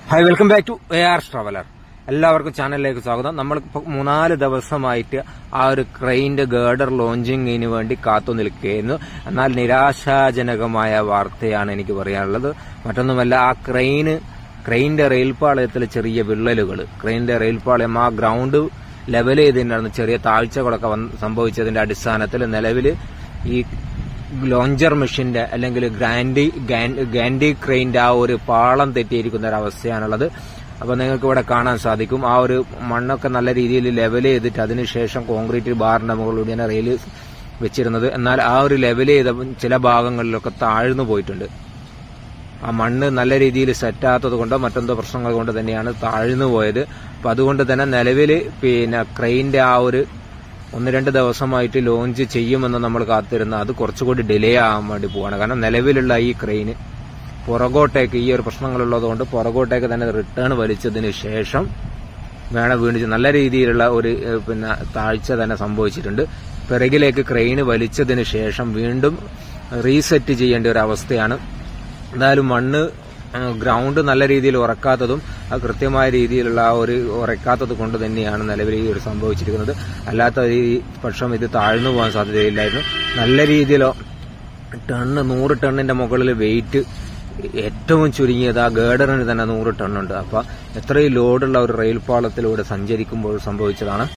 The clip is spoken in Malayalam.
hi welcome back to A R traveller എല്ലാവർക്കും ചാനലിലേക്ക് സ്വാഗതം നമ്മൾ ഇപ്പോൾ മൂന്നാല് ദിവസമായിട്ട് ആ ഒരു ക്രെയിന്റെ ഗേഡർ ലോഞ്ചിങ്ങിന് വേണ്ടി കാത്തു നിൽക്കുകയായിരുന്നു എന്നാൽ നിരാശാജനകമായ വാർത്തയാണ് എനിക്ക് പറയാനുള്ളത് മറ്റൊന്നുമല്ല ആ ക്രെയിന് ക്രെയിന്റെ റെയിൽപാളയത്തിൽ ചെറിയ വിള്ളലുകൾ ക്രെയിന്റെ റെയിൽപാളയം ആ ഗ്രൗണ്ട് ലെവൽ ചെയ്തിട്ടുണ്ടായിരുന്ന ചെറിയ താഴ്ചകളൊക്കെ വന്ന് സംഭവിച്ചതിന്റെ അടിസ്ഥാനത്തിൽ നിലവിൽ ഈ ലോഞ്ചർ മെഷീന്റെ അല്ലെങ്കിൽ ഗ്രാൻഡി ഗാൻ- ഗാൻഡി ക്രെയിന്റെ ആ ഒരു പാളം തെറ്റിയിരിക്കുന്ന ഒരു അവസ്ഥയാണുള്ളത് അപ്പൊ നിങ്ങൾക്ക് ഇവിടെ കാണാൻ സാധിക്കും ആ ഒരു മണ്ണൊക്കെ നല്ല രീതിയിൽ ലെവൽ ചെയ്തിട്ട് അതിനുശേഷം കോൺക്രീറ്റ് ബാറിന്റെ മുകളിലൂടെയാണ് റെയിൽ വെച്ചിരുന്നത് എന്നാൽ ആ ഒരു ലെവൽ ചെയ്ത ചില ഭാഗങ്ങളിലൊക്കെ താഴ്ന്നു പോയിട്ടുണ്ട് ആ മണ്ണ് നല്ല രീതിയിൽ സെറ്റാത്തത് കൊണ്ടോ മറ്റെന്തോ പ്രശ്നങ്ങൾ കൊണ്ട് തന്നെയാണ് താഴ്ന്നു പോയത് അപ്പൊ അതുകൊണ്ട് തന്നെ നിലവിൽ പിന്നെ ക്രെയിന്റെ ആ ഒരു ഒന്ന് രണ്ട് ദിവസമായിട്ട് ലോഞ്ച് ചെയ്യുമെന്ന് നമ്മൾ കാത്തിരുന്ന അത് കുറച്ചുകൂടി ഡിലേ ആകാൻ വേണ്ടി പോവാണ് കാരണം നിലവിലുള്ള ഈ ക്രെയിന് പുറകോട്ടേക്ക് ഈ ഒരു പ്രശ്നങ്ങളുള്ളത് കൊണ്ട് പുറകോട്ടേക്ക് തന്നെ റിട്ടേൺ വലിച്ചതിന് ശേഷം വേണം വീണ്ടും നല്ല രീതിയിലുള്ള ഒരു ഏഹ്, പിന്നെ താഴ്ച തന്നെ സംഭവിച്ചിട്ടുണ്ട് പിറകിലേക്ക് ക്രെയിന് വലിച്ചതിന് ശേഷം വീണ്ടും റീസെറ്റ് ചെയ്യേണ്ട ഒരു അവസ്ഥയാണ് എന്തായാലും മണ്ണ് ആ, ഗ്രൗണ്ട് നല്ല രീതിയിൽ ഉറക്കാത്തതും അത് കൃത്യമായ രീതിയിലുള്ള ആ ഒരു ഉറക്കാത്തത് കൊണ്ട് തന്നെയാണ് നിലവിൽ ഈ ഒരു സംഭവിച്ചിരിക്കുന്നത് അല്ലാത്ത ഈ പക്ഷം ഇത് താഴ്ന്നു പോകാൻ സാധ്യതയില്ലായിരുന്നു നല്ല രീതിയിലോ ടണ്ണ് നൂറ് ടണ്ണിന്റെ മുകളിൽ വെയിറ്റ് ഏറ്റവും ചുരുങ്ങിയത് ആ ഗേഡറിന് തന്നെ നൂറ് ടണ്ണുണ്ട് അപ്പൊ എത്രയും ലോഡുള്ള ഒരു റെയിൽ പാളത്തിലൂടെ സഞ്ചരിക്കുമ്പോൾ സംഭവിച്ചതാണ്